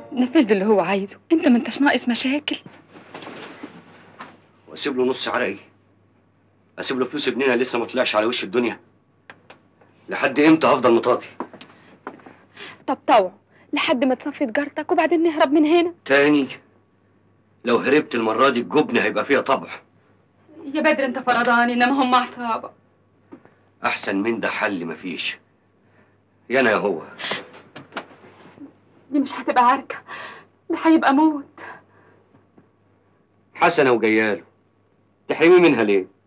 نفذ له اللي هو عايزه انت ما انتش ناقص مشاكل واسيب له نص عرقي اسيب له فلوس ابننا لسه ما طلعش على وش الدنيا لحد امتى هفضل مطاطي طب طوع لحد ما تصفي تجارتك وبعدين نهرب من هنا تاني لو هربت المرة دي الجبن هيبقى فيها طبع يا بدر انت فرضاني انما هم عصابة احسن من ده حل مفيش يا انا يا هو دي مش هتبقى عركة ده هيبقى موت حسنة وجياله تحرمي منها ليه